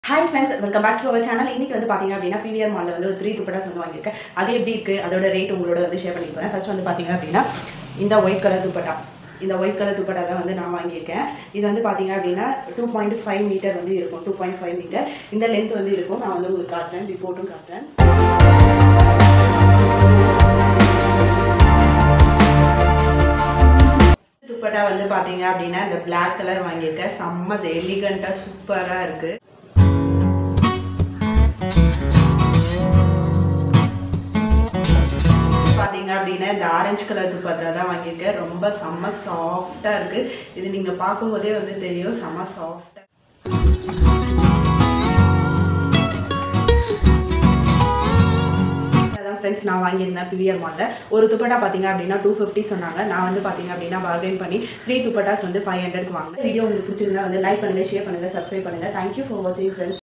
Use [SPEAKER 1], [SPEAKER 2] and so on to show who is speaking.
[SPEAKER 1] hi friends welcome back to our channel இன்னைக்கு வந்து பார்த்தீங்க அப்படின்னா பிவிஆர் மாலில் வந்து ஒரு த்ரீ துப்பட்டாஸ் வந்து வாங்கியிருக்கேன் அது எப்படி இருக்குது அதோட ரேட் உங்களோட வந்து ஷேர் பண்ணி போகிறேன் ஃபர்ஸ்ட் வந்து பார்த்தீங்க அப்படின்னா இந்த ஒயிட் கலர் துப்பட்டா இந்த ஒயிட் கலர் துப்பட்டா தான் வந்து நான் வாங்கியிருக்கேன் இது வந்து பார்த்தீங்க அப்படின்னா டூ பாயிண்ட் ஃபைவ் மீட்டர் வந்து இருக்கும் டூ பாயிண்ட் ஃபைவ் மீட்டர் இந்த லென்த் வந்து இருக்கும் நான் வந்து உங்களுக்கு காட்டுறேன் ரிப்போர்ட்டும் காட்டுறேன் துப்பட்டா வந்து பார்த்தீங்க அப்படின்னா இந்த Black கலர் வாங்கியிருக்கேன் செம்ம எலிகண்ட்டாக சூப்பராக இருக்குது பார்த்தீங்க அப்படின்னா இந்த ஆரஞ்சு கலர் துப்பட்டா தான் வாங்கியிருக்கேன் ரொம்ப செம்ம சாஃப்டாக இருக்குது இது நீங்கள் பார்க்கும்போதே வந்து தெரியும் செம்ம சாஃப்டாக அதான் ஃப்ரெண்ட்ஸ் நான் வாங்கியிருந்தேன் பிவிஆர் மாலில் ஒரு துப்பட்டா பார்த்தீங்க அப்படின்னா டூ ஃபிஃப்டி சொன்னாங்க நான் வந்து பார்த்தீங்க அப்படின்னா பார்கெயின் பண்ணி த்ரீ துப்பட்டாஸ் வந்து ஃபைவ் ஹண்ட்ரட்க்கு வாங்கினேன் வீடியோ உங்களுக்கு பிடிச்சிருந்தா வந்து லைக் பண்ணுங்கள் ஷேர் பண்ணுங்கள் சப்ஸ்கிரைப் பண்ணுங்கள் தேங்க்யூ ஃபார் வாட்சிங் ஃப்ரெண்ட்ஸ்